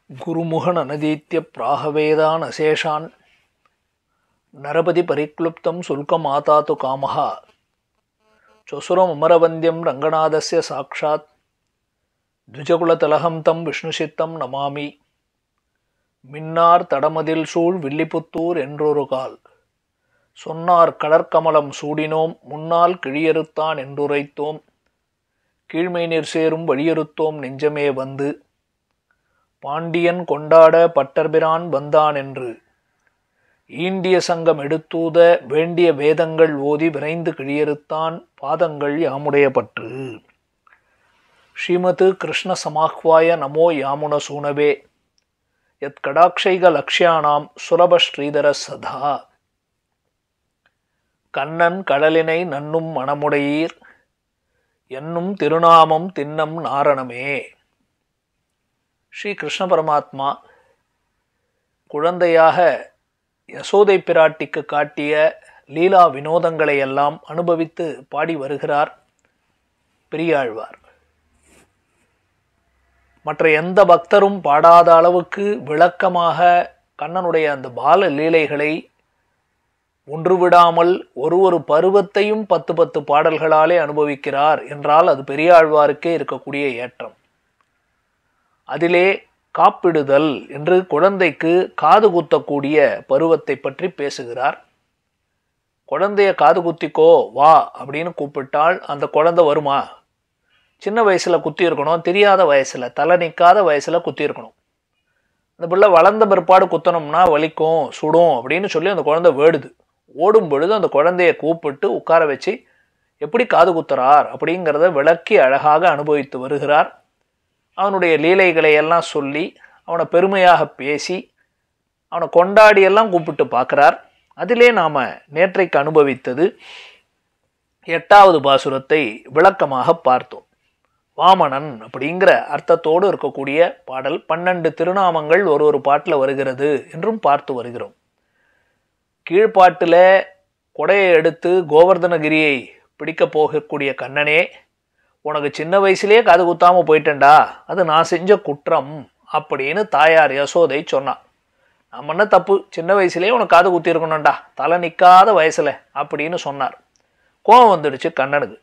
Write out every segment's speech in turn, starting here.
गुरुमुहननदीत्य प्राहवेदान् अशेषान् नरपति परिक्लुप्तं शुल्कमातातु कामः चसुरमरवन्द्यं रङ्गनाथस्य साक्षात् द्विजकुलतलहं तं विष्णुसित्तं नमामि மின்னார் தடமதில் சூழ் வில்லிபுத்தூர் என்றொரு கால் சொன்னார் கடற்கமலம் சூடினோம் முன்னால் கிழியறுத்தான் என்றுரைத்தோம் கீழ்மை நீர் சேரும் வழியறுத்தோம் நெஞ்சமே வந்து பாண்டியன் கொண்டாட பட்டர்பிரான் வந்தான் என்று ஈண்டிய சங்கம் எடுத்தூத வேண்டிய வேதங்கள் ஓதி விரைந்து கிழியறுத்தான் பாதங்கள் யாமுடைய பற்று ஸ்ரீமது கிருஷ்ண சமாஹ்வாய நமோ யாமுன சூனவே யத் கடாட்சைக லக்ஷ்யானாம் சுலப ஸ்ரீதர சதா கண்ணன் கடலினை நன்னும் மணமுடையீர் என்னும் திருநாமம் தின்னம் நாரணமே ஸ்ரீ கிருஷ்ண பரமாத்மா குழந்தையாக யசோதை பிராட்டிக்கு காட்டிய லீலா வினோதங்களை எல்லாம் அனுபவித்து பாடி வருகிறார் பெரியாழ்வார் மற்ற எந்த பக்தரும் பாடாத அளவுக்கு விளக்கமாக கண்ணனுடைய அந்த பால லீலைகளை ஒன்று விடாமல் ஒரு ஒரு பருவத்தையும் பத்து பத்து பாடல்களாலே அனுபவிக்கிறார் என்றால் அது பெரியாழ்வாருக்கே இருக்கக்கூடிய ஏற்றம் அதிலே காப்பிடுதல் என்று குழந்தைக்கு காது குத்தக்கூடிய பருவத்தை பற்றி பேசுகிறார் குழந்தைய காது குத்திக்கோ வா அப்படின்னு கூப்பிட்டால் அந்த குழந்தை வருமா சின்ன வயசில் குத்தி இருக்கணும் தெரியாத வயசில் தலை நிற்காத வயசில் குத்தி இருக்கணும் அந்த பிள்ளை வளர்ந்த பிற்பாடு குத்தணும்னா வலிக்கும் சுடும் அப்படின்னு சொல்லி அந்த குழந்தை வேடுது ஓடும் பொழுது அந்த குழந்தைய கூப்பிட்டு உட்கார வச்சு எப்படி காது குத்துறார் அப்படிங்கிறத விளக்கி அழகாக அனுபவித்து வருகிறார் அவனுடைய லீலைகளை எல்லாம் சொல்லி அவனை பெருமையாக பேசி அவனை கொண்டாடி எல்லாம் கூப்பிட்டு பார்க்குறார் அதிலே நாம் நேற்றைக்கு அனுபவித்தது எட்டாவது பாசுரத்தை விளக்கமாக பார்த்தோம் வாமனன் அப்படிங்கிற அர்த்தத்தோடு இருக்கக்கூடிய பாடல் பன்னெண்டு திருநாமங்கள் ஒரு ஒரு பாட்டில் வருகிறது என்றும் பார்த்து வருகிறோம் கீழ்ப்பாட்டில் கொடையை எடுத்து கோவர்தனகிரியை பிடிக்க போகக்கூடிய கண்ணனே உனக்கு சின்ன வயசுலேயே காது குத்தாமல் போயிட்டேன்டா அது நான் செஞ்ச குற்றம் அப்படின்னு தாயார் யசோதை சொன்னான் நான் பண்ண தப்பு சின்ன வயசுலேயே உனக்கு காது குத்தி இருக்கணும்டா தலை நிற்காத வயசில் அப்படின்னு சொன்னார் கோவம் வந்துடுச்சு கண்ணனுக்கு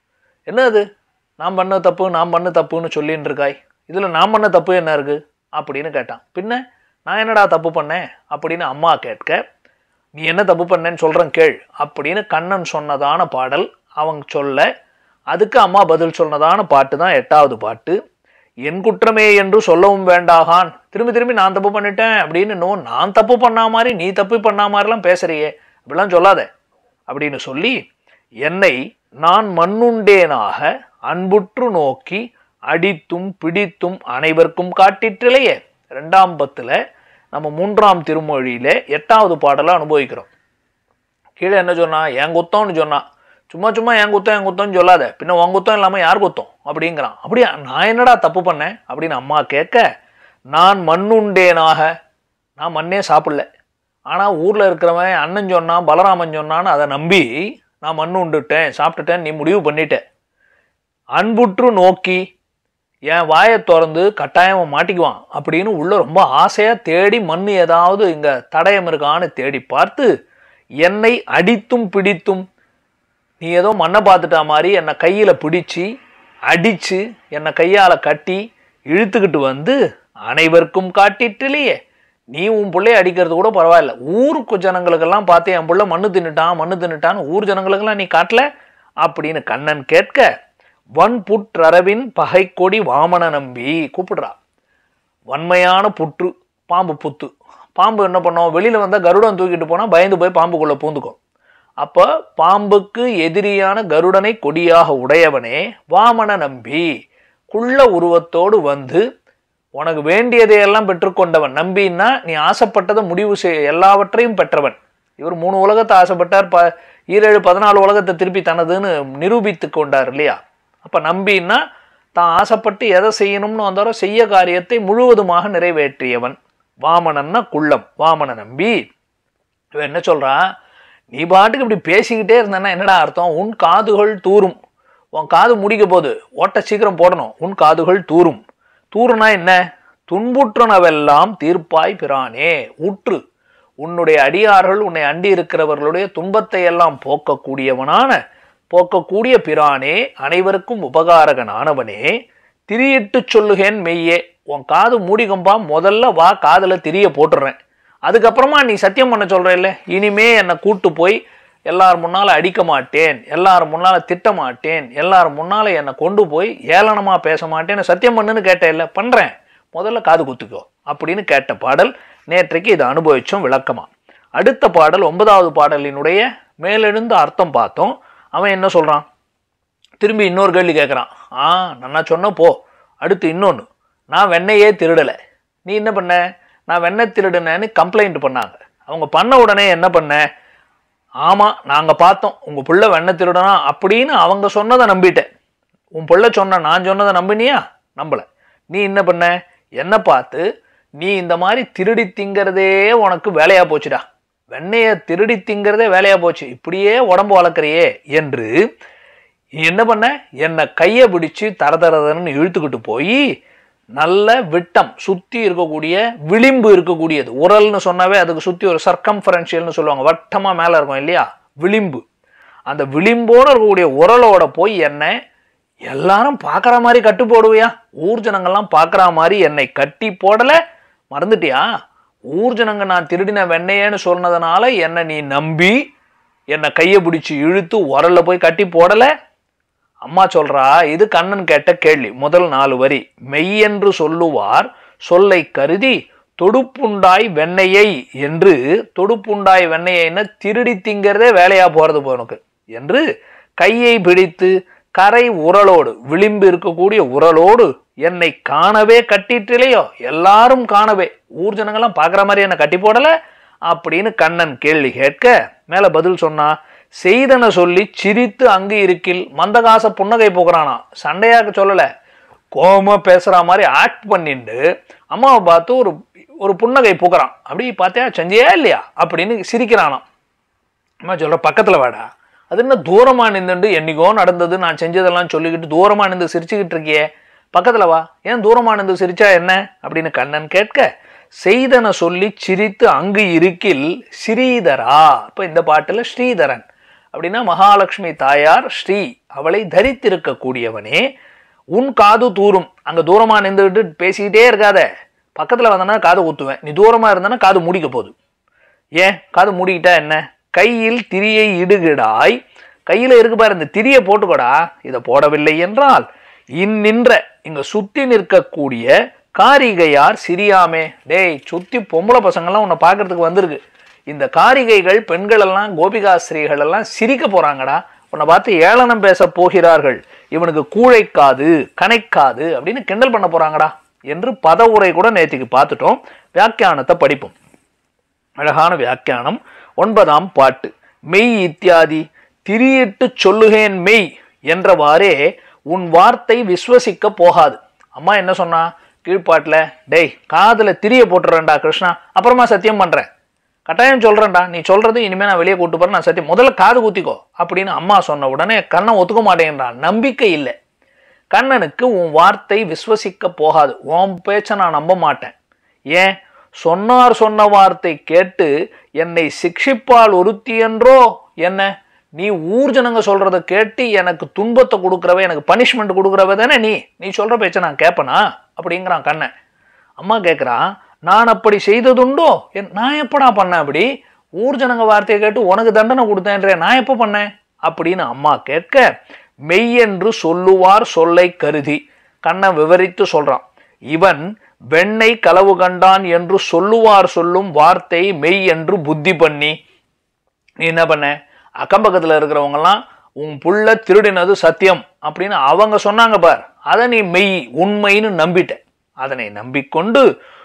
என்னது நான் பண்ண தப்பு நான் பண்ண தப்புன்னு சொல்லின்னு இருக்காய் இதில் நான் பண்ண தப்பு என்ன இருக்குது அப்படின்னு கேட்டான் பின்ன நான் என்னடா தப்பு பண்ணேன் அப்படின்னு அம்மா கேட்க நீ என்ன தப்பு பண்ணேன்னு சொல்கிறேன் கேள் அப்படின்னு கண்ணன் சொன்னதான பாடல் அவங்க சொல்ல அதுக்கு அம்மா பதில் சொன்னதான பாட்டு தான் எட்டாவது பாட்டு என் குற்றமே என்று சொல்லவும் வேண்டாகான் திரும்பி திரும்பி நான் தப்பு பண்ணிட்டேன் அப்படின்னு நோ நான் தப்பு பண்ணா மாதிரி நீ தப்பு பண்ணா மாதிரிலாம் பேசுறியே அப்படிலாம் சொல்லாத அப்படின்னு சொல்லி என்னை நான் மண்ணுண்டேனாக அன்புற்று நோக்கி அடித்தும் பிடித்தும் அனைவருக்கும் காட்டிற்றிலையே ரெண்டாம் பத்தில் நம்ம மூன்றாம் திருமொழியில எட்டாவது பாடலை அனுபவிக்கிறோம் கீழே என்ன சொன்னா என் குத்தம்னு சொன்னா சும்மா சும்மா என் குத்தம் என் குத்தம்னு சொல்லாத பின்ன உன் குத்தம் இல்லாமல் யார் குத்தம் அப்படிங்கிறான் அப்படியா நான் என்னடா தப்பு பண்ணேன் அப்படின்னு அம்மா கேட்க நான் மண்ணுண்டேனாக நான் மண்ணே சாப்பிடல ஆனால் ஊரில் இருக்கிறவன் அண்ணன் சொன்னான் பலராமன் சொன்னான்னு அதை நம்பி நான் மண் உண்டுட்டேன் சாப்பிட்டுட்டேன் நீ முடிவு பண்ணிட்ட அன்புற்று நோக்கி என் வாயை திறந்து கட்டாயம் மாட்டிக்குவான் அப்படின்னு உள்ள ரொம்ப ஆசையாக தேடி மண் ஏதாவது இங்கே தடயம் இருக்கான்னு தேடி பார்த்து என்னை அடித்தும் பிடித்தும் நீ ஏதோ மண்ணை பார்த்துட்டா மாதிரி என்னை கையில் பிடிச்சி அடித்து என்னை கையால் கட்டி இழுத்துக்கிட்டு வந்து அனைவருக்கும் காட்டிட்டுலையே நீ உன் பிள்ளைய அடிக்கிறது கூட பரவாயில்ல ஊருக்கு ஜனங்களுக்கெல்லாம் பார்த்து என் பிள்ளை மண்ணு தின்னுட்டான் மண்ணு தின்னுட்டான்னு ஊர் ஜனங்களுக்கெல்லாம் நீ காட்டல அப்படின்னு கண்ணன் கேட்க வன் புற்றரவின் பகை கொடி வாமன நம்பி கூப்பிடுறா வன்மையான புற்று பாம்பு புத்து பாம்பு என்ன பண்ணோம் வெளியில் வந்தால் கருடன் தூக்கிட்டு போனால் பயந்து போய் பாம்புக்குள்ளே பூந்துக்கும் அப்போ பாம்புக்கு எதிரியான கருடனை கொடியாக உடையவனே வாமன நம்பி குள்ள உருவத்தோடு வந்து உனக்கு வேண்டியதையெல்லாம் பெற்றுக்கொண்டவன் நம்பின்னா நீ ஆசைப்பட்டதை முடிவு செய் எல்லாவற்றையும் பெற்றவன் இவர் மூணு உலகத்தை ஆசைப்பட்டார் ப ஈரேழு பதினாலு உலகத்தை திருப்பி தனதுன்னு நிரூபித்து கொண்டார் இல்லையா அப்போ நம்பின்னா தான் ஆசைப்பட்டு எதை செய்யணும்னு வந்தாரோ செய்ய காரியத்தை முழுவதுமாக நிறைவேற்றியவன் வாமனன்னா குள்ளம் வாமன நம்பி இவன் என்ன சொல்கிறான் நீ பாட்டுக்கு இப்படி பேசிக்கிட்டே இருந்தேன்னா என்னடா அர்த்தம் உன் காதுகள் தூரும் உன் காது முடிக்க போது ஓட்ட சீக்கிரம் போடணும் உன் காதுகள் தூரும் தூறுனா என்ன துன்புற்றனவெல்லாம் தீர்ப்பாய் பிரானே உற்று உன்னுடைய அடியார்கள் உன்னை அண்டி இருக்கிறவர்களுடைய துன்பத்தை எல்லாம் போக்கக்கூடியவனான போக்கக்கூடிய பிரானே அனைவருக்கும் உபகாரகனானவனே திரியிட்டு சொல்லுகேன் மெய்யே உன் காது மூடிகம்பா முதல்ல வா காதுல திரிய போட்டுடுறேன் அதுக்கப்புறமா நீ சத்தியம் பண்ண சொல்ற இல்ல இனிமே என்னை கூட்டு போய் எல்லார் முன்னால அடிக்க மாட்டேன் எல்லார் முன்னால திட்ட மாட்டேன் எல்லார் முன்னால என்னை கொண்டு போய் ஏளனமா பேச மாட்டேன்னு சத்தியம் பண்ணுன்னு கேட்டேன் இல்ல பண்றேன் முதல்ல காது குத்துக்கோ அப்படின்னு கேட்ட பாடல் நேற்றைக்கு இதை அனுபவிச்சோம் விளக்கமா அடுத்த பாடல் ஒன்பதாவது பாடலினுடைய மேலெழுந்த அர்த்தம் பார்த்தோம் அவன் என்ன சொல்றான் திரும்பி இன்னொரு கேள்வி கேட்குறான் ஆ நான் சொன்ன போ அடுத்து இன்னொன்று நான் வெண்ணையே திருடலை நீ என்ன பண்ண நான் வெண்ணெய் திருடுனேன்னு கம்ப்ளைண்ட் பண்ணாங்க அவங்க பண்ண உடனே என்ன பண்ண ஆமாம் நாங்கள் பார்த்தோம் உங்கள் பிள்ளை வெண்ணெய் திருடனா அப்படின்னு அவங்க சொன்னதை நம்பிட்டேன் உன் பிள்ளை சொன்ன நான் சொன்னதை நம்பினியா நம்பலை நீ என்ன பண்ண என்ன பார்த்து நீ இந்த மாதிரி திருடி திங்கிறதே உனக்கு வேலையா போச்சுடா வெண்ணெயை திருடி திங்கிறதே வேலையா போச்சு இப்படியே உடம்பு வளர்க்குறியே என்று என்ன பண்ண என்னை கையை பிடிச்சு தர தரதன்னு இழுத்துக்கிட்டு போய் நல்ல விட்டம் சுற்றி இருக்கக்கூடிய விளிம்பு இருக்கக்கூடியது உரல்னு சொன்னாவே அதுக்கு சுற்றி ஒரு சர்க்கம்ஃபரன்ஷியல்னு சொல்லுவாங்க வட்டமாக மேலே இருக்கும் இல்லையா விளிம்பு அந்த விளிம்போடு இருக்கக்கூடிய உரலோட போய் என்னை எல்லாரும் பார்க்குற மாதிரி கட்டு போடுவியா ஊர் ஜனங்கள்லாம் பார்க்குற மாதிரி என்னை கட்டி போடலை மறந்துட்டியா ஊர் ஜனங்க நான் திருடின வெண்ணையேன்னு சொன்னதுனால என்னை நீ நம்பி என்னை கையை பிடிச்சி இழுத்து உரல்ல போய் கட்டி போடலை அம்மா சொல்றா இது கண்ணன் கேட்ட கேள்வி முதல் நாலு வரி மெய்யென்று சொல்லுவார் சொல்லை கருதி தொடுப்புண்டாய் வெண்ணையை என்று தொடுப்புண்டாய் வெண்ணையைன்னா திருடி திங்கிறதே வேலையா போறது போ உனக்கு என்று கையை பிடித்து கரை உரலோடு விளிம்பு இருக்கக்கூடிய உரலோடு என்னை காணவே கட்டிட்டிலையோ எல்லாரும் காணவே ஊர் ஜனங்கள்லாம் பார்க்குற மாதிரி என்னை கட்டி போடல அப்படின்னு கண்ணன் கேள்வி கேட்க மேல பதில் சொன்னா செய்தன சொல்லி சிரித்து அங்கு இருக்கில் மந்தகாச புன்னகை போக்குறானா சண்டையாக்க சொல்லல கோபமா பேசுற மாதிரி ஆக்ட் பண்ணிட்டு அம்மாவை பார்த்து ஒரு ஒரு புன்னகை பூக்குறான் அப்படி பார்த்தியா செஞ்சியா இல்லையா அப்படின்னு சிரிக்கிறானாம் அம்மா சொல்ற பக்கத்துல வாடா அது என்ன தூரமா நின்றுண்டு என்னைக்கோ நடந்தது நான் செஞ்சதெல்லாம் சொல்லிக்கிட்டு தூரமா நின்று சிரிச்சுக்கிட்டு இருக்கியே பக்கத்துல வா ஏன் தூரமா நின்று சிரிச்சா என்ன அப்படின்னு கண்ணன் கேட்க செய்தன சொல்லி சிரித்து அங்கு இருக்கில் ஸ்ரீதரா இப்ப இந்த பாட்டுல ஸ்ரீதரன் அப்படின்னா மகாலட்சுமி தாயார் ஸ்ரீ அவளை தரித்திருக்க கூடியவனே உன் காது தூரும் அங்க தூரமா நின்றுட்டு பேசிக்கிட்டே இருக்காத பக்கத்துல வந்தனா காது ஊத்துவேன் நீ தூரமா இருந்தனா காது முடிக்க போகுது ஏன் காது மூடிக்கிட்டா என்ன கையில் திரியை இடுகிடாய் கையில இருக்கு பாரு இந்த திரியை போட்டுக்கோடா இதை போடவில்லை என்றால் இந்நின்ற இங்க சுத்தி நிற்கக்கூடிய காரிகையார் சிரியாமே டேய் சுத்தி பொம்பளை பசங்கள்லாம் உன்னை பார்க்கறதுக்கு வந்திருக்கு இந்த காரிகைகள் பெண்கள் எல்லாம் கோபிகாஸ்திரிகள் எல்லாம் சிரிக்க போறாங்கடா உன்னை பார்த்து ஏளனம் பேச போகிறார்கள் இவனுக்கு கூழைக்காது கணைக்காது அப்படின்னு கிண்டல் பண்ண போறாங்கடா என்று பத உரை கூட நேற்றுக்கு பார்த்துட்டோம் வியாக்கியானத்தை படிப்போம் அழகான வியாக்கியானம் ஒன்பதாம் பாட்டு மெய் இத்தியாதி திரியிட்டு சொல்லுகேன் மெய் என்றவாறே உன் வார்த்தை விஸ்வசிக்க போகாது அம்மா என்ன சொன்னா கீழ்ப்பாட்டில் டேய் காதுல திரிய போட்டுறேன்டா கிருஷ்ணா அப்புறமா சத்தியம் பண்றேன் கட்டாயம் சொல்றேன்டா நீ சொல்றது இனிமே நான் வெளியே கூட்டு போறேன் நான் சத்தியம் முதல்ல காது குத்திக்கோ அப்படின்னு அம்மா சொன்ன உடனே கண்ணன் ஒத்துக்க மாட்டேங்கிறான் நம்பிக்கை இல்லை கண்ணனுக்கு உன் வார்த்தை விஸ்வசிக்க போகாது உன் பேச்சை நான் நம்ப மாட்டேன் ஏன் சொன்னார் சொன்ன வார்த்தை கேட்டு என்னை சிக்ஷிப்பால் ஒருத்தி என்றோ என்ன நீ ஊர் ஜனங்க சொல்றத கேட்டு எனக்கு துன்பத்தை கொடுக்குறவ எனக்கு பனிஷ்மெண்ட் கொடுக்குறவ தானே நீ நீ சொல்ற பேச்சை நான் கேட்பனா அப்படிங்கிறான் கண்ணன் அம்மா கேட்குறான் நான் அப்படி செய்ததுண்டோ என் நான் எப்படா பண்ணேன் அப்படி ஊர் ஜனங்க வார்த்தையை கேட்டு உனக்கு தண்டனை கொடுத்தேன்றே நான் எப்போ பண்ணேன் அப்படின்னு அம்மா கேட்க மெய்யென்று சொல்லுவார் சொல்லை கருதி கண்ணன் விவரித்து சொல்றான் இவன் வெண்ணை களவு கண்டான் என்று சொல்லுவார் சொல்லும் வார்த்தை மெய் என்று புத்தி பண்ணி நீ என்ன பண்ண அக்கம் பக்கத்தில் இருக்கிறவங்கலாம் உன் புள்ள திருடினது சத்தியம் அப்படின்னு அவங்க சொன்னாங்க பார் அதை நீ மெய் உண்மைன்னு நம்பிட்ட அதனை நம்பிக்கொண்டு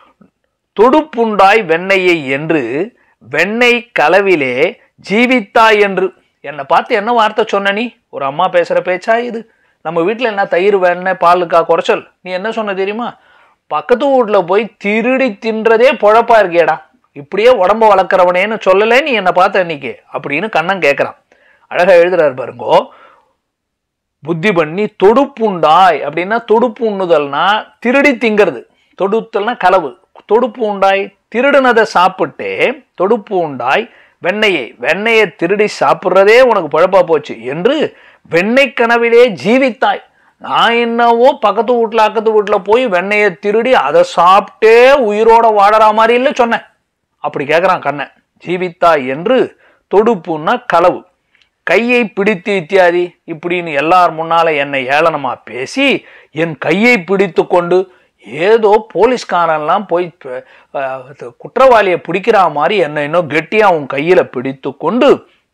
தொடுப்புண்டாய் வெண்ணையை என்று வெண்ணெய் களவிலே ஜீவித்தாய் என்று என்னை பார்த்து என்ன வார்த்தை சொன்ன நீ ஒரு அம்மா பேசுகிற பேச்சா இது நம்ம வீட்டில் என்ன தயிர் வெண்ணெய் பாலுக்கா குறைச்சல் நீ என்ன சொன்ன தெரியுமா பக்கத்து வீட்டில் போய் திருடி தின்றதே பொழப்பா இருக்கேடா இப்படியே உடம்ப வளர்க்குறவனேன்னு சொல்லலை நீ என்னை பார்த்த அன்னைக்கு அப்படின்னு கண்ணன் கேட்குறான் அழகா எழுதுறாரு பாருங்கோ புத்தி பண்ணி தொடுப்புண்டாய் அப்படின்னா தொடுப்பு உண்ணுதல்னா திருடி திங்கிறது தொடுத்தல்னா களவு தொடுப்பு உண்டாய் திருடுனதை சாப்பிட்டே தொடுப்பு உண்டாய் வெண்ணெயை வெண்ணெயை திருடி சாப்பிட்றதே உனக்கு பழப்பா போச்சு என்று வெண்ணெய் கனவிலே ஜீவித்தாய் நான் என்னவோ பக்கத்து வீட்டில் அக்கத்து வீட்டில் போய் வெண்ணெயை திருடி அதை சாப்பிட்டே உயிரோட வாழற மாதிரி இல்லை சொன்னேன் அப்படி கேட்குறான் கண்ணன் ஜீவித்தாய் என்று தொடுப்புன்னா களவு கையை பிடித்து இத்தியாதி இப்படின்னு எல்லார் முன்னால என்னை ஏளனமா பேசி என் கையை பிடித்து கொண்டு ஏதோ போலீஸ்காரன்லாம் போய் ப- அஹ், குற்றவாளியை பிடிக்கிற மாதிரி என்னை இன்னும் கெட்டியா உன் கையில பிடித்து கொண்டு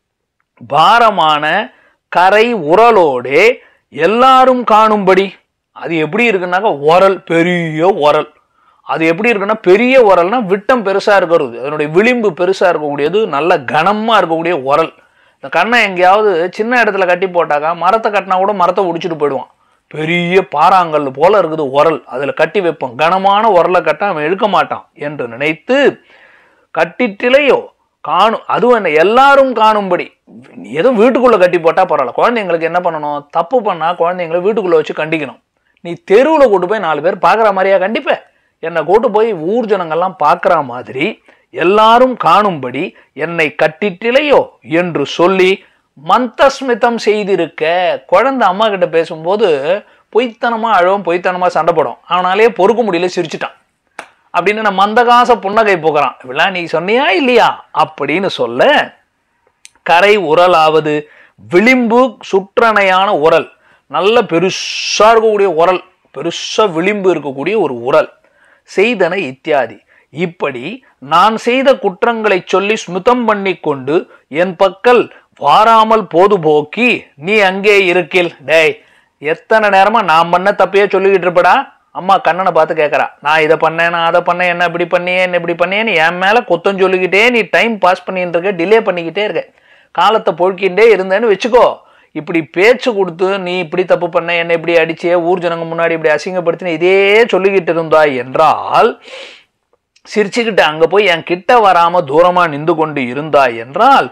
பாரமான கரை உரலோடே எல்லாரும் காணும்படி அது எப்படி இருக்குன்னாக்கா உரல் பெரிய உரல் அது எப்படி இருக்குன்னா பெரிய உரல்னா விட்டம் பெருசா இருக்கிறது அதனுடைய விளிம்பு பெருசா இருக்கக்கூடியது நல்ல கனமா இருக்கக்கூடிய உரல் இந்த கண்ணை எங்கேயாவது சின்ன இடத்துல கட்டி போட்டாக்கா மரத்தை கட்டினா கூட மரத்தை உடிச்சிட்டு போயிடுவான் பெரிய பாறாங்கல் போல இருக்குது உரல் அதுல கட்டி வைப்போம் கனமான உரலை கட்ட அவன் இழுக்க மாட்டான் என்று நினைத்து கட்டிட்டிலையோ காணும் அதுவும் என்ன எல்லாரும் காணும்படி எதுவும் வீட்டுக்குள்ள கட்டி போட்டா பரவாயில்ல குழந்தைங்களுக்கு என்ன பண்ணணும் தப்பு பண்ணா குழந்தைங்களை வீட்டுக்குள்ள வச்சு கண்டிக்கணும் நீ தெருவில் கூட்டு போய் நாலு பேர் பார்க்குற மாதிரியா கண்டிப்ப என்னை கூட்டு போய் ஊர் ஜனங்கள்லாம் பார்க்குற மாதிரி எல்லாரும் காணும்படி என்னை கட்டிட்டிலையோ என்று சொல்லி மந்தஸ்மிதம் செய்திருக்க குழந்தை அம்மா கிட்ட பேசும்போது பொய்த்தனமா அழவும் பொய்த்தனமா சண்டை போடும் அவனாலே பொறுக்க முடியல சிரிச்சிட்டான் அப்படின்னு நான் மந்தகாச புன்னகை போகிறான் இப்படிலாம் நீ சொன்னியா இல்லையா அப்படின்னு சொல்ல கரை உரலாவது விளிம்பு சுற்றணையான உரல் நல்ல பெருசா இருக்கக்கூடிய உரல் பெருசா விளிம்பு இருக்கக்கூடிய ஒரு உரல் செய்தன இத்தியாதி இப்படி நான் செய்த குற்றங்களை சொல்லி ஸ்மிதம் பண்ணி கொண்டு என் பக்கல் வாராமல் போது போக்கி நீ அங்கே இருக்கில் டேய் எத்தனை நேரமா நான் பண்ண தப்பையே சொல்லிக்கிட்டு இருப்படா அம்மா கண்ணனை பார்த்து கேட்கறா நான் இதை பண்ணேன் நான் அதை பண்ணேன் என்ன இப்படி பண்ணியே என்ன இப்படி பண்ணியேன்னு என் மேல குத்தம் சொல்லிக்கிட்டே நீ டைம் பாஸ் பண்ணிட்டு இருக்க டிலே பண்ணிக்கிட்டே இருக்க காலத்தை பொழுக்கிண்டே இருந்தேன்னு வச்சுக்கோ இப்படி பேச்சு கொடுத்து நீ இப்படி தப்பு பண்ண என்ன இப்படி அடிச்சே ஊர் ஜனங்க முன்னாடி இப்படி அசிங்கப்படுத்தின இதே சொல்லிக்கிட்டு இருந்தாய் என்றால் சிரிச்சுக்கிட்டு அங்க போய் என் கிட்ட வராம தூரமா நின்று கொண்டு இருந்தாய் என்றால்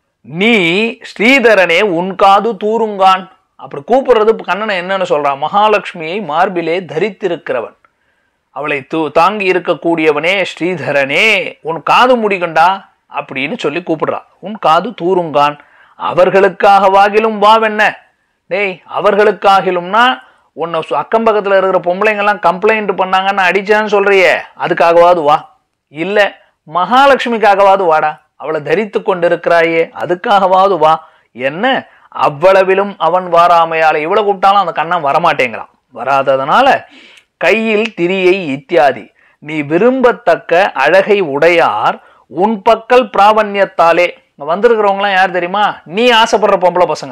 நீ ஸ்ரீதரனே உன் காது தூருங்கான் அப்படி கூப்பிடுறது கண்ணனை என்னன்னு சொல்றான் மகாலட்சுமியை மார்பிலே தரித்திருக்கிறவன் அவளை தூ தாங்கி இருக்கக்கூடியவனே ஸ்ரீதரனே உன் காது முடிகண்டா அப்படின்னு சொல்லி கூப்பிடுறா உன் காது தூருங்கான் அவர்களுக்காகவாகிலும் வாவென்ன டேய் அவர்களுக்காகிலும்னா உன்னை சு- அக்கம் பக்கத்துல இருக்கிற பொம்பளைங்கெல்லாம் கம்ப்ளைண்ட் பண்ணாங்கன்னு அடிச்சான்னு சொல்றியே அதுக்காகவாது வா இல்ல மகாலட்சுமிக்காகவாது வாடா அவளை தரித்து கொண்டிருக்கிறாயே அதுக்காகவாது வா என்ன அவ்வளவிலும் அவன் வாராமையால இவ்வளவு கூப்பிட்டாலும் அந்த கண்ணன் வரமாட்டேங்கிறான் வராததுனால கையில் திரியை இத்தியாதி நீ விரும்பத்தக்க அழகை உடையார் உன் பக்கல் பிராவண்யத்தாலே இங்க வந்திருக்கிறவங்களாம் யார் தெரியுமா நீ ஆசைப்படுற பொம்பளை பசங்க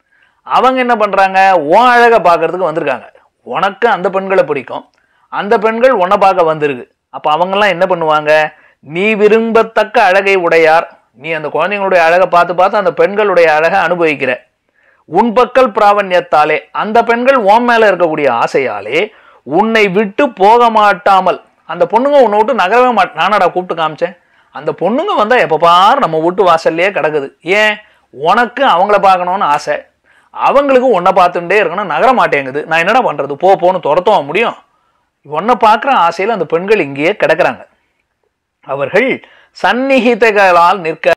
அவங்க என்ன பண்றாங்க உன் அழகை பார்க்கறதுக்கு வந்திருக்காங்க உனக்கு அந்த பெண்களை பிடிக்கும் அந்த பெண்கள் உன்னை பார்க்க வந்திருக்கு அப்ப அவங்கெல்லாம் என்ன பண்ணுவாங்க நீ விரும்பத்தக்க அழகை உடையார் நீ அந்த குழந்தைங்களுடைய அழகை பார்த்து பார்த்து அந்த பெண்களுடைய அழகை அனுபவிக்கிற உன் பக்கல் பிராவண்யத்தாலே அந்த பெண்கள் உன் மேல இருக்கக்கூடிய ஆசையாலே உன்னை விட்டு போக மாட்டாமல் அந்த பொண்ணுங்க உன்னை விட்டு நகரவே மாட்ட நானடா கூப்பிட்டு காமிச்சேன் அந்த பொண்ணுங்க வந்தா எப்ப பாரு நம்ம வீட்டு வாசல்லையே கிடக்குது ஏன் உனக்கு அவங்கள பார்க்கணும்னு ஆசை அவங்களுக்கு உன்னை பார்த்துட்டே இருக்கணும் நகர மாட்டேங்குது நான் என்னடா பண்றது போ போன்னு துரத்தவா முடியும் உன்னை பார்க்குற ஆசையில் அந்த பெண்கள் இங்கேயே கிடக்குறாங்க அவர்கள் சந்நிகிதங்களால் நிற்க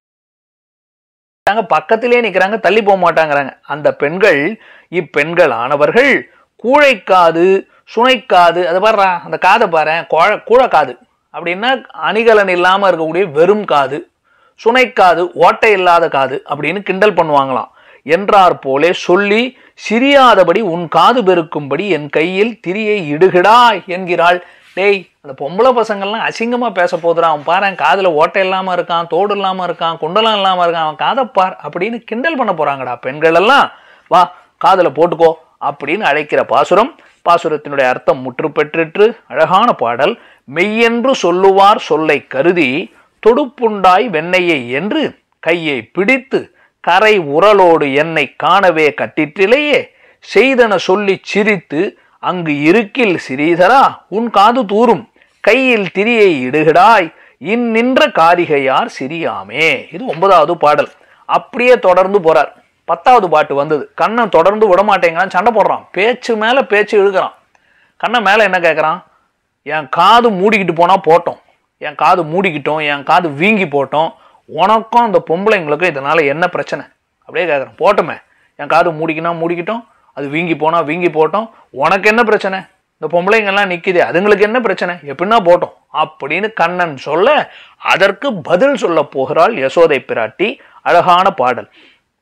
பக்கத்திலே நிற்கிறாங்க தள்ளி போக மாட்டாங்கிறாங்க அந்த பெண்கள் இப்பெண்கள் ஆனவர்கள் கூழைக்காது சுனைக்காது அதை பாருடா அந்த காதை பாரு கூழக்காது அப்படின்னா அணிகலன் இல்லாம இருக்கக்கூடிய வெறும் காது சுனைக்காது ஓட்டை இல்லாத காது அப்படின்னு கிண்டல் பண்ணுவாங்களாம் என்றார் போலே சொல்லி சிரியாதபடி உன் காது பெருக்கும்படி என் கையில் திரியை இடுகிடாய் என்கிறாள் டேய் அந்த பொம்பளை பசங்கள்லாம் அசிங்கமா பேச போதுறான் அவன் பாரு காதுல ஓட்டை இல்லாம இருக்கான் தோடு இல்லாம இருக்கான் குண்டலம் இல்லாம இருக்கான் அவன் காதை பார் அப்படின்னு கிண்டல் பண்ண போறாங்கடா பெண்கள் எல்லாம் வா காதுல போட்டுக்கோ அப்படின்னு அழைக்கிற பாசுரம் பாசுரத்தினுடைய அர்த்தம் முற்று பெற்றிற்று அழகான பாடல் மெய்யென்று சொல்லுவார் சொல்லை கருதி தொடுப்புண்டாய் வெண்ணையை என்று கையை பிடித்து கரை உரலோடு என்னை காணவே கட்டிற்றிலேயே செய்தன சொல்லிச் சிரித்து அங்கு இருக்கில் சிறீதரா உன் காது தூரும் கையில் திரியை இடுகிடாய் இந்நின்ற காரிகையார் சிரியாமே இது ஒன்பதாவது பாடல் அப்படியே தொடர்ந்து போறார் பத்தாவது பாட்டு வந்தது கண்ணன் தொடர்ந்து விட மாட்டேங்கிறான் சண்டை போடுறான் பேச்சு மேல பேச்சு இழுக்கிறான் கண்ணன் மேல என்ன கேட்கறான் என் காது மூடிக்கிட்டு போனால் போட்டோம் என் காது மூடிக்கிட்டோம் என் காது வீங்கி போட்டோம் உனக்கும் அந்த பொம்பளைங்களுக்கும் இதனால் என்ன பிரச்சனை அப்படியே கேட்குறேன் போட்டோமே என் காது மூடிக்கினா மூடிக்கிட்டோம் அது வீங்கி போனால் வீங்கி போட்டோம் உனக்கு என்ன பிரச்சனை இந்த பொம்பளைங்கெல்லாம் நிற்கிது அதுங்களுக்கு என்ன பிரச்சனை எப்படின்னா போட்டோம் அப்படின்னு கண்ணன் சொல்ல அதற்கு பதில் சொல்ல போகிறாள் யசோதை பிராட்டி அழகான பாடல்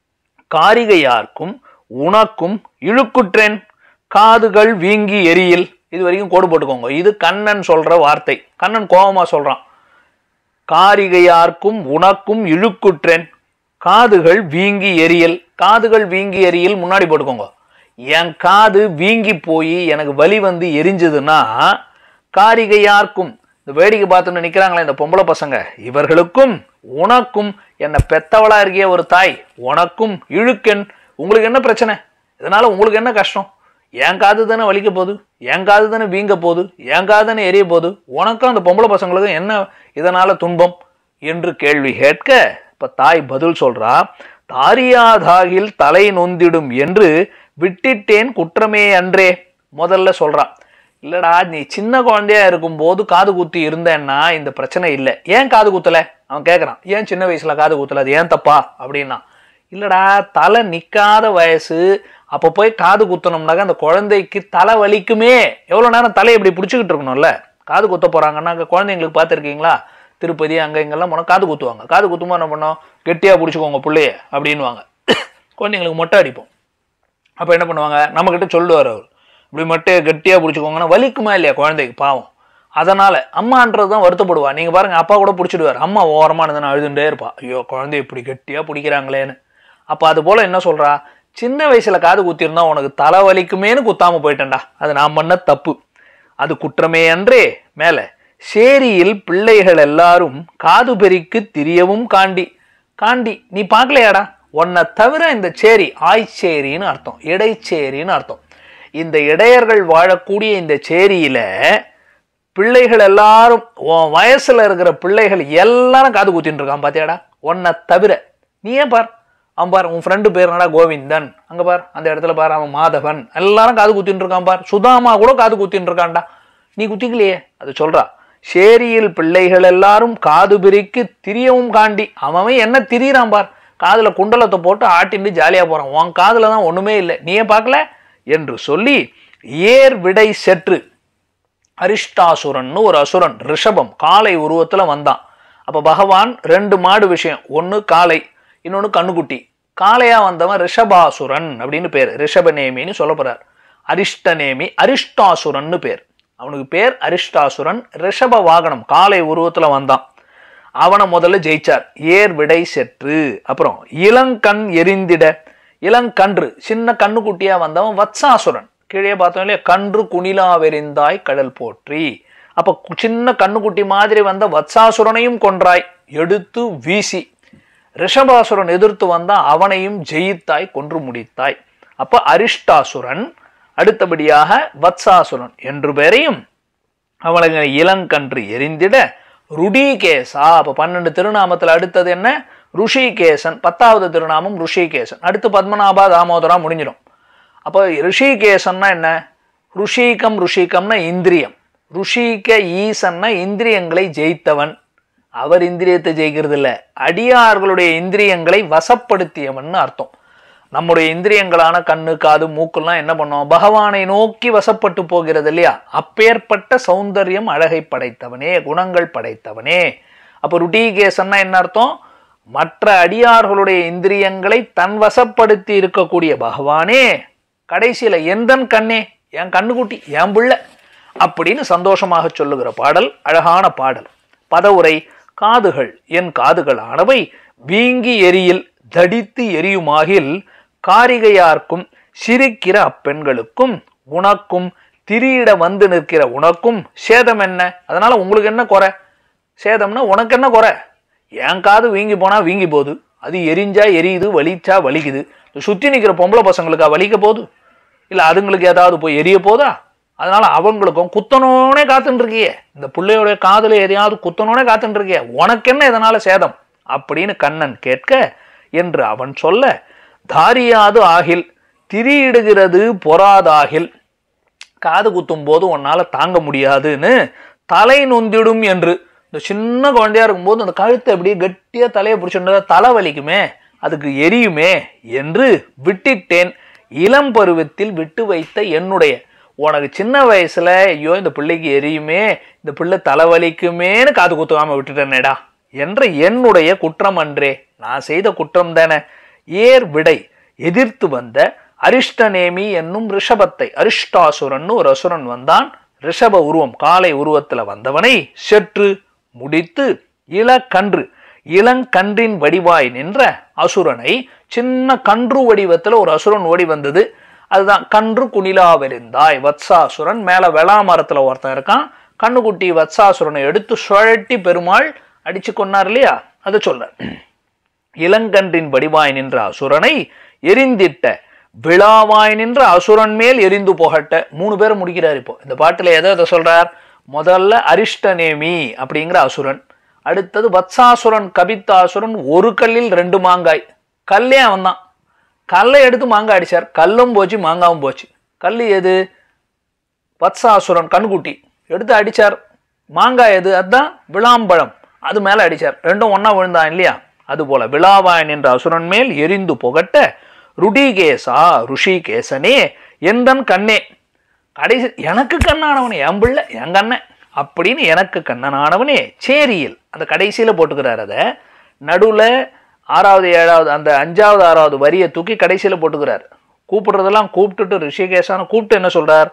காரிகையார்க்கும் உனக்கும் இழுக்குற்றேன் காதுகள் வீங்கி எரியில் இது வரைக்கும் கோடு போட்டுக்கோங்க இது கண்ணன் சொல்ற வார்த்தை கண்ணன் கோபமா சொல்றான் காரிகையார்க்கும் உனக்கும் இழுக்குற்றேன் காதுகள் வீங்கி எரியல் காதுகள் வீங்கி எரியல் முன்னாடி போட்டுக்கோங்க என் காது வீங்கி போய் எனக்கு வலி வந்து எரிஞ்சதுன்னா காரிகையார்க்கும் இந்த வேடிக்கை பார்த்துன்னு நிற்கிறாங்களே இந்த பொம்பளை பசங்க இவர்களுக்கும் உனக்கும் என்னை பெத்தவளா இருக்கிய ஒரு தாய் உனக்கும் இழுக்கென் உங்களுக்கு என்ன பிரச்சனை இதனால உங்களுக்கு என்ன கஷ்டம் என் காது தானே வலிக்க போகுது என் காது தானே வீங்க போகுது என் காது தானே எரிய போகுது உனக்கும் அந்த பொம்பளை பசங்களுக்கும் என்ன இதனால துன்பம் என்று கேள்வி கேட்க இப்ப தாய் பதில் சொல்றா தாரியாதாகில் தலை நொந்திடும் என்று விட்டிட்டேன் குற்றமே அன்றே முதல்ல சொல்றா இல்லடா நீ சின்ன குழந்தையா இருக்கும்போது காது குத்தி இருந்தேன்னா இந்த பிரச்சனை இல்லை ஏன் காது குத்தல அவன் கேட்குறான் ஏன் சின்ன வயசுல காது குத்தல அது ஏன் தப்பா அப்படின்னா இல்லடா தலை நிக்காத வயசு அப்போ போய் காது குத்தணும்னாக்க அந்த குழந்தைக்கு தலை வலிக்குமே எவ்வளோ நேரம் தலையை இப்படி பிடிச்சிக்கிட்டு இருக்கணும்ல காது குத்த போறாங்கன்னா அங்கே குழந்தைங்களுக்கு பார்த்துருக்கீங்களா திருப்பதி அங்கே இங்கெல்லாம் போனால் காது குத்துவாங்க காது குத்தும்போது என்ன பண்ணோம் கெட்டியாக பிடிச்சிக்கோங்க பிள்ளைய அப்படின்வாங்க குழந்தைங்களுக்கு மொட்டை அடிப்போம் அப்போ என்ன பண்ணுவாங்க நம்மக்கிட்ட சொல்லுவார் அவர் இப்படி மொட்டையை கெட்டியாக பிடிச்சிக்கோங்கன்னா வலிக்குமா இல்லையா குழந்தைக்கு பாவம் அதனால் அம்மான்றது தான் வருத்தப்படுவா நீங்கள் பாருங்கள் அப்பா கூட பிடிச்சிடுவார் அம்மா ஓரமாக இருந்தேன்னு அழுதுண்டே இருப்பா ஐயோ குழந்தை இப்படி கெட்டியாக பிடிக்கிறாங்களேன்னு அப்போ அது போல் என்ன சொல்கிறா சின்ன வயசில் காது குத்திருந்தா உனக்கு தலை வலிக்குமேன்னு குத்தாமல் போயிட்டேன்டா அது நான் பண்ண தப்பு அது குற்றமே அன்றே மேலே சேரியில் பிள்ளைகள் எல்லாரும் காது பெரிக்கு திரியவும் காண்டி காண்டி நீ பார்க்கலையாடா உன்னை தவிர இந்த சேரி ஆய்ச்சேரின்னு அர்த்தம் இடைச்சேரின்னு அர்த்தம் இந்த இடையர்கள் வாழக்கூடிய இந்த சேரியில பிள்ளைகள் எல்லாரும் உன் வயசுல இருக்கிற பிள்ளைகள் எல்லாரும் காது குத்தின்னு இருக்கான் பாத்தியாடா உன்னை தவிர நீ ஏன் பார் அவன் பார் உன் ஃப்ரெண்டு பேர் என்னடா கோவிந்தன் அங்க பார் அந்த இடத்துல பார் அவன் மாதவன் எல்லாரும் காது குத்தின்னு இருக்கான் பார் சுதாமா கூட காது குத்தின்னு இருக்கான்டா நீ குத்திக்கலையே அது சொல்றா சேரியில் பிள்ளைகள் எல்லாரும் காது பிரிக்கு திரியவும் காண்டி அவன் என்ன திரியிறான் பார் காதுல குண்டலத்தை போட்டு ஆட்டிண்டு ஜாலியா போறான் உன் காதுல தான் ஒண்ணுமே இல்லை நீ ஏன் பார்க்கல என்று சொல்லி ஏர் விடை செற்று அரிஷ்டாசுரன்னு ஒரு அசுரன் ரிஷபம் காளை உருவத்துல வந்தான் அப்ப பகவான் ரெண்டு மாடு விஷயம் ஒன்னு காளை இன்னொன்னு கண்ணுக்குட்டி காளையா வந்தவன் ரிஷபாசுரன் அப்படின்னு பேர் ரிஷபநேமின்னு சொல்ல போறார் அரிஷ்டநேமி அரிஷ்டாசுரன்னு பேர் அவனுக்கு பேர் அரிஷ்டாசுரன் ரிஷப வாகனம் காளை உருவத்துல வந்தான் அவனை முதல்ல ஜெயிச்சார் ஏர் விடை செற்று அப்புறம் இளங்கண் எரிந்திட இளங்கன்று சின்ன கண்ணுக்குட்டியா வந்தவன் வத்சாசுரன் கீழே பார்த்தோம் இல்லையா கன்று குணிலாவெறிந்தாய் கடல் போற்றி அப்ப கு- சின்ன கண்ணுக்குட்டி மாதிரி வந்த வத்சாசுரனையும் கொன்றாய் எடுத்து வீசி ரிஷபாசுரன் எதிர்த்து வந்தா அவனையும் ஜெயித்தாய் கொன்று முடித்தாய் அப்ப அரிஷ்டாசுரன் அடுத்தபடியாக வத்சாசுரன் என்று பேரையும் அவளுக்கு இளங்கன்று எரிந்திட ருடிகேசா அப்ப பன்னெண்டு திருநாமத்துல அடுத்தது என்ன ருஷிகேசன் பத்தாவது திருநாமம் ருஷிகேசன் அடுத்து பத்மநாபா தாமோதரா முடிஞ்சிடும் அப்போ ரிஷிகேசன்னா என்ன ருஷிகம் ருஷிகம்னா இந்திரியம் ருஷிக ஈசன்னா இந்திரியங்களை ஜெயித்தவன் அவர் இந்திரியத்தை ஜெயிக்கிறது இல்ல அடியார்களுடைய இந்திரியங்களை வசப்படுத்தியவன் அர்த்தம் நம்முடைய இந்திரியங்களான கண்ணு காது மூக்கெல்லாம் என்ன பண்ணோம் பகவானை நோக்கி வசப்பட்டு போகிறது இல்லையா அப்பேற்பட்ட சௌந்தரியம் அழகை படைத்தவனே குணங்கள் படைத்தவனே அப்ப ருட்டிகேசன்னா என்ன அர்த்தம் மற்ற அடியார்களுடைய இந்திரியங்களை தன் வசப்படுத்தி இருக்கக்கூடிய பகவானே கடைசியில எந்தன் கண்ணே என் கண்ணுக்குட்டி என் பிள்ளை அப்படின்னு சந்தோஷமாக சொல்லுகிற பாடல் அழகான பாடல் பதவுரை காதுகள் என் காதுகளானவை வீங்கி எரியில் தடித்து எரியுமாகில் காரிகையார்க்கும் சிரிக்கிற அப்பெண்களுக்கும் உனக்கும் திரியிட வந்து நிற்கிற உனக்கும் சேதம் என்ன அதனால உங்களுக்கு என்ன குறை சேதம்னா உனக்கு என்ன குறை என் காது வீங்கி போனா வீங்கி போகுது அது எரிஞ்சா எரியுது வலிச்சா வலிக்குது சுத்தி நிக்கிற பொம்பளை பசங்களுக்கா வலிக்க போகுது இல்ல அதுங்களுக்கு ஏதாவது போய் எரிய போதா அதனால அவங்களுக்கும் குத்தனோனே காத்துட்டு இருக்கியே இந்த பிள்ளையோட காதுல எதையாவது குத்தனோனே காத்துட்டு இருக்கியே உனக்கு என்ன இதனால சேதம் அப்படின்னு கண்ணன் கேட்க என்று அவன் சொல்ல தாரியாது ஆகில் திரியிடுகிறது பொறாதாகில் காது குத்தும் போது உன்னால தாங்க முடியாதுன்னு தலை நொந்திடும் என்று இந்த சின்ன குழந்தையா இருக்கும்போது அந்த கழுத்தை அப்படியே கட்டியா தலையை பிடிச்சிருந்தா தலை வலிக்குமே அதுக்கு எரியுமே என்று விட்டிட்டேன் இளம் பருவத்தில் விட்டு வைத்த என்னுடைய உனக்கு சின்ன வயசுல ஐயோ இந்த பிள்ளைக்கு எரியுமே இந்த பிள்ளை தலைவலிக்குமேன்னு காது குத்துக்காம விட்டுட்டேனேடா என்ற என்னுடைய குற்றம் அன்றே நான் செய்த குற்றம் தானே ஏர் விடை எதிர்த்து வந்த அரிஷ்டநேமி என்னும் ரிஷபத்தை அரிஷ்டாசுரன் ஒரு அசுரன் வந்தான் ரிஷப உருவம் காலை உருவத்துல வந்தவனை செற்று முடித்து இளக்கன்று இளங்கன்றின் வடிவாய் நின்ற அசுரனை சின்ன கன்று வடிவத்துல ஒரு அசுரன் ஓடி வந்தது அதுதான் கன்று குணிலாவெறிந்தாய் வத்சாசுரன் மேல வெளா மரத்துல ஒருத்தன் இருக்கான் கண்ணுக்குட்டி வத்சாசுரனை எடுத்து சுழட்டி பெருமாள் அடிச்சு கொன்னார் இல்லையா அது சொல்ற இளங்கன்றின் வடிவாய் நின்ற அசுரனை எரிந்திட்ட விழாவாய் நின்ற அசுரன் மேல் எரிந்து போகட்ட மூணு பேரை முடிக்கிறார் இப்போ இந்த பாட்டுல எதை எதை சொல்றார் முதல்ல அரிஷ்டநேமி அப்படிங்கிற அசுரன் அடுத்தது வத்சாசுரன் கபித்தாசுரன் ஒரு கல்லில் ரெண்டு மாங்காய் கல்லே அவன் தான் கல்லை எடுத்து மாங்காய் அடிச்சார் கல்லும் போச்சு மாங்காவும் போச்சு கல் எது வத்சாசுரன் கண்குட்டி எடுத்து அடிச்சார் மாங்காய் எது அதுதான் விளாம்பழம் அது மேல அடிச்சார் ரெண்டும் ஒண்ணா விழுந்தான் இல்லையா அதுபோல விழாவாயன் என்ற அசுரன் மேல் எரிந்து புகட்ட ருடிகேசா ருஷிகேசனே எந்தன் கண்ணே கடைசி எனக்கு கண்ணானவனே என் பிள்ளை என் கண்ணன் அப்படின்னு எனக்கு கண்ணனானவனே சேரியில் அந்த கடைசியில போட்டுக்கிறார் அதை நடுவுல ஆறாவது ஏழாவது அந்த அஞ்சாவது ஆறாவது வரியை தூக்கி கடைசியில போட்டுக்கிறார் கூப்பிடுறதெல்லாம் கூப்பிட்டுட்டு ரிஷிகேசான கூப்பிட்டு என்ன சொல்றார்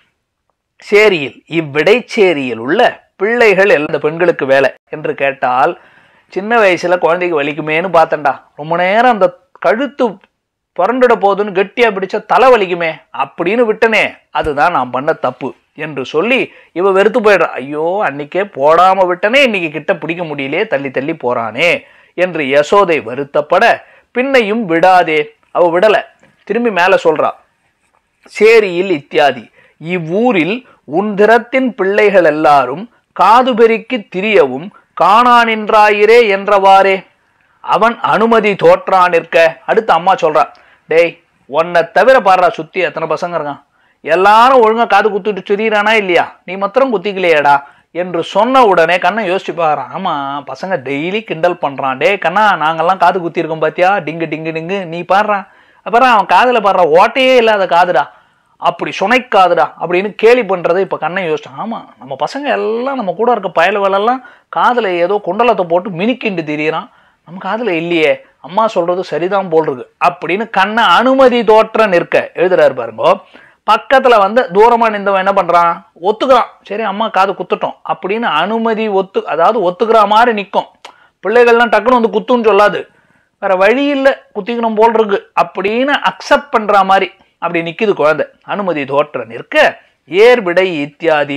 சேரியில் இவ்விடைச்சேரியில் உள்ள பிள்ளைகள் எல்லாம் பெண்களுக்கு வேலை என்று கேட்டால் சின்ன வயசுல குழந்தைக்கு வலிக்குமேன்னு பார்த்தேன்டா ரொம்ப நேரம் அந்த கழுத்து புரண்டுட போகுதுன்னு கெட்டியா பிடிச்சா தலை வலிக்குமே அப்படின்னு விட்டனே அதுதான் நான் பண்ண தப்பு என்று சொல்லி இவ வெறுத்து போயிடுறா ஐயோ அன்னைக்கே போடாம விட்டனே இன்னைக்கு கிட்ட பிடிக்க முடியலையே தள்ளி தள்ளி போறானே என்று யசோதை வருத்தப்பட பின்னையும் விடாதே அவ விடல திரும்பி மேல சொல்றா சேரியில் இத்தியாதி இவ்வூரில் உன் திறத்தின் பிள்ளைகள் எல்லாரும் காது பெருக்கி திரியவும் காணானின்றாயிரே என்றவாறே அவன் அனுமதி தோற்றான் நிற்க அடுத்து அம்மா சொல்றா டேய் உன்னை தவிர பாடுறா சுத்தி எத்தனை பசங்க இருக்கான் எல்லாரும் ஒழுங்கா காது குத்திட்டு திரியிறானா இல்லையா நீ மாத்திரம் குத்திக்கலையேடா என்று சொன்ன உடனே கண்ணை யோசிச்சு பாக்குறான் ஆமா பசங்க டெய்லி கிண்டல் பண்றான் டே கண்ணா நாங்கெல்லாம் காது குத்திருக்கோம் பாத்தியா டிங்கு டிங்கு டிங்கு நீ பாடுறான் அப்புறம் அவன் காதுல பாடுற ஓட்டையே இல்லாத காதுடா அப்படி சுனைக்காதுடா அப்படின்னு கேலி பண்றதை இப்ப கண்ணை யோசிச்சான் ஆமா நம்ம பசங்க எல்லாம் நம்ம கூட இருக்க பயலுவலெல்லாம் காதுல ஏதோ குண்டலத்தை போட்டு மினுக்கிண்டு திரியறான் நம்ம காதுல இல்லையே அம்மா சொல்றது சரிதான் போல் இருக்கு அப்படின்னு கண்ணை அனுமதி தோற்ற நிற்க எழுதுறாரு பாருங்க பக்கத்துல வந்து தூரமா நின்றவன் என்ன பண்றான் ஒத்துக்கிறான் சரி அம்மா காது குத்துட்டோம் அப்படின்னு அனுமதி ஒத்து அதாவது ஒத்துக்கிற மாதிரி நிற்கும் பிள்ளைகள்லாம் டக்குன்னு வந்து குத்துன்னு சொல்லாது வேற வழி இல்ல குத்திக்கணும் போல் இருக்கு அப்படின்னு அக்செப்ட் பண்ற மாதிரி அப்படி நிக்குது குழந்தை அனுமதி தோற்ற நிற்க ஏர் விடை இத்தியாதி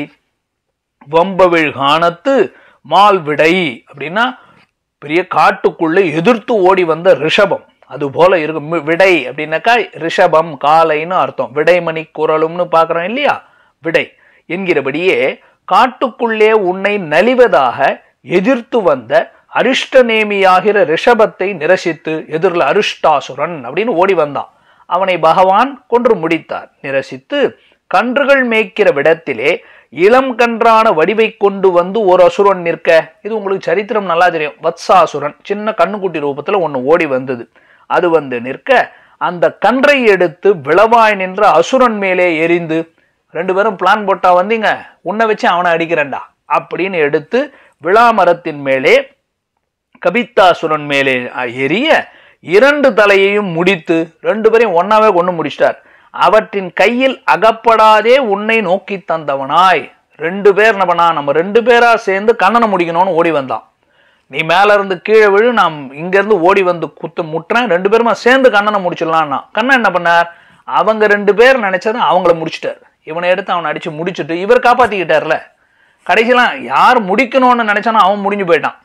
வம்பவிழ் காணத்து மால் விடை அப்படின்னா பெரிய காட்டுக்குள்ள எதிர்த்து ஓடி வந்த ரிஷபம் அது போல இருக்கும் மி- விடை அப்படின்னாக்கா ரிஷபம் காலைன்னு அர்த்தம் விடைமணி குரலும்னு பார்க்குறோம் இல்லையா விடை என்கிறபடியே காட்டுக்குள்ளே உன்னை நலிவதாக எதிர்த்து வந்த அரிஷ்டநேமியாகிற ரிஷபத்தை நிரசித்து எதிரில் அரிஷ்டாசுரன் அப்படின்னு ஓடி வந்தான் அவனை பகவான் கொன்று முடித்தார் நிரசித்து கன்றுகள் மேய்க்கிற விடத்திலே இளம் கன்றான வடிவை கொண்டு வந்து ஒரு அசுரன் நிற்க இது உங்களுக்கு சரித்திரம் நல்லா தெரியும் வத்சாசுரன் சின்ன கண்ணுக்குட்டி ரூபத்துல ஒண்ணு ஓடி வந்தது அது வந்து நிற்க அந்த கன்றை எடுத்து விளவாய் நின்ற அசுரன் மேலே எரிந்து ரெண்டு பேரும் பிளான் போட்டா வந்தீங்க உன்னை வச்சு அவனை அடிக்கிறேன்டா அப்படின்னு எடுத்து விளாமரத்தின் மேலே கபித்தாசுரன் மேலே எரிய இரண்டு தலையையும் முடித்து ரெண்டு பேரையும் ஒன்னாவே கொண்டு முடிச்சிட்டார் அவற்றின் கையில் அகப்படாதே உன்னை நோக்கி தந்தவனாய் ரெண்டு பேர் என்ன பண்ணா நம்ம ரெண்டு பேரா சேர்ந்து கண்ணனை முடிக்கணும்னு ஓடி வந்தான் நீ மேல இருந்து கீழே விழு நான் இங்க இருந்து ஓடி வந்து குத்து முட்டுறேன் ரெண்டு பேருமா சேர்ந்து கண்ணனை முடிச்சிடலாம்னா கண்ணன் என்ன பண்ணார் அவங்க ரெண்டு பேர் நினைச்சது அவங்கள முடிச்சிட்டார் இவனை எடுத்து அவனை அடிச்சு முடிச்சுட்டு இவர் காப்பாத்திக்கிட்டார்ல கடைசிலாம் யார் முடிக்கணும்னு நினைச்சானோ அவன் முடிஞ்சு போயிட்டான்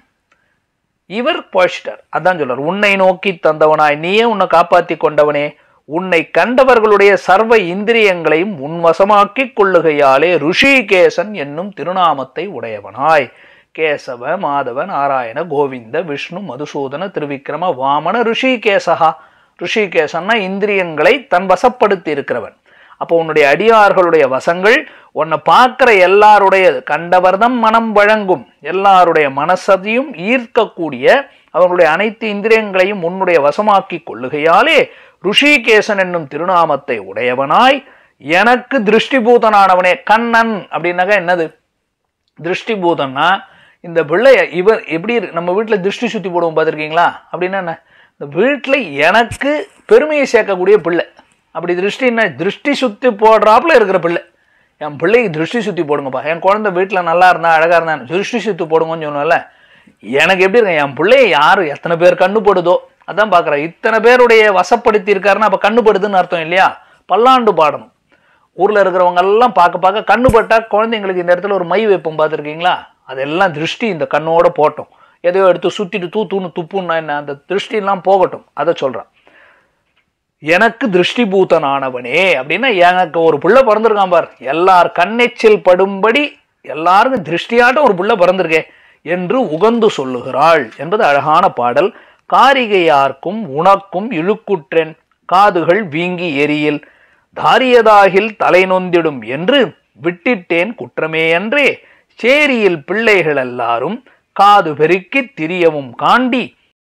இவர் பழிச்சிட்டார் அதான் சொல்றார் உன்னை நோக்கி தந்தவனாய் நீயே உன்னை காப்பாத்தி கொண்டவனே உன்னை கண்டவர்களுடைய சர்வ இந்திரியங்களையும் உன்வசமாக்கிக் கொள்ளுகையாலே ருஷிகேசன் என்னும் திருநாமத்தை உடையவனாய் கேசவ மாதவ நாராயண கோவிந்த விஷ்ணு மதுசூதன திருவிக்ரம வாமன ருஷிகேசகா ருஷிகேசன்னா இந்திரியங்களை தன் வசப்படுத்தி இருக்கிறவன் அப்போ உன்னுடைய அடியார்களுடைய வசங்கள் உன்னை பார்க்கிற எல்லாருடைய கண்டவர்தம் மனம் வழங்கும் எல்லாருடைய மனசதையும் ஈர்க்கக்கூடிய அவர்களுடைய அனைத்து இந்திரியங்களையும் உன்னுடைய வசமாக்கி கொள்ளுகையாலே ருஷிகேசன் என்னும் திருநாமத்தை உடையவனாய் எனக்கு திருஷ்டிபூதனானவனே கண்ணன் அப்படின்னாக்கா என்னது திருஷ்டிபூதன்னா இந்த பிள்ளை இவர் எப்படி இருக்கு? நம்ம வீட்டில் திருஷ்டி சுத்தி போடுவோம் பார்த்துருக்கீங்களா அப்படின்னா என்ன இந்த வீட்டில் எனக்கு பெருமையை சேர்க்கக்கூடிய பிள்ளை அப்படி திருஷ்டின்னா திருஷ்டி சுத்தி போடுறாப்புல இருக்கிற பிள்ளை என் பிள்ளைக்கு திருஷ்டி சுத்தி போடுங்கப்பா என் குழந்தை வீட்டில் நல்லா இருந்தா அழகா இருந்தா திருஷ்டி சுத்தி போடுங்கன்னு சொன்னோம்ல எனக்கு எப்படி இருக்கு என் பிள்ளைய யாரு எத்தனை பேர் கண்ணுப்படுதோ அதான் பார்க்குறேன் இத்தனை பேருடைய வசப்படுத்தி இருக்காருன்னா அப்போ கண்ணுப்படுதுன்னு அர்த்தம் இல்லையா பல்லாண்டு பாடணும் ஊரில் இருக்கிறவங்க எல்லாம் பார்க்க பார்க்க கண்ணு பட்டா குழந்தைங்களுக்கு இந்த இடத்துல ஒரு மை வைப்போம் பார்த்துருக்கீங்களா அதெல்லாம் திருஷ்டி இந்த கண்ணோட போட்டோம் எதையோ எடுத்து சுற்றிட்டு தூ தூணு துப்புன்னா என்ன அந்த திருஷ்டிலாம் போகட்டும் அதை சொல்கிறான் எனக்கு திருஷ்டிபூதனானவனே அப்படின்னா எனக்கு ஒரு புள்ள பிறந்திருக்கான் பார் எல்லார் கண்ணெச்சில் படும்படி எல்லாருக்கும் திருஷ்டியாட்டம் ஒரு புள்ள பிறந்திருக்கே என்று உகந்து சொல்லுகிறாள் என்பது அழகான பாடல் காரிகையார்க்கும் உனக்கும் இழுக்குற்றென் காதுகள் வீங்கி எரியில் தாரியதாகில் தலை நொந்திடும் என்று விட்டிட்டேன் குற்றமேயன்றே சேரியில் பிள்ளைகள் எல்லாரும் காது பெருக்கித் திரியவும் காண்டி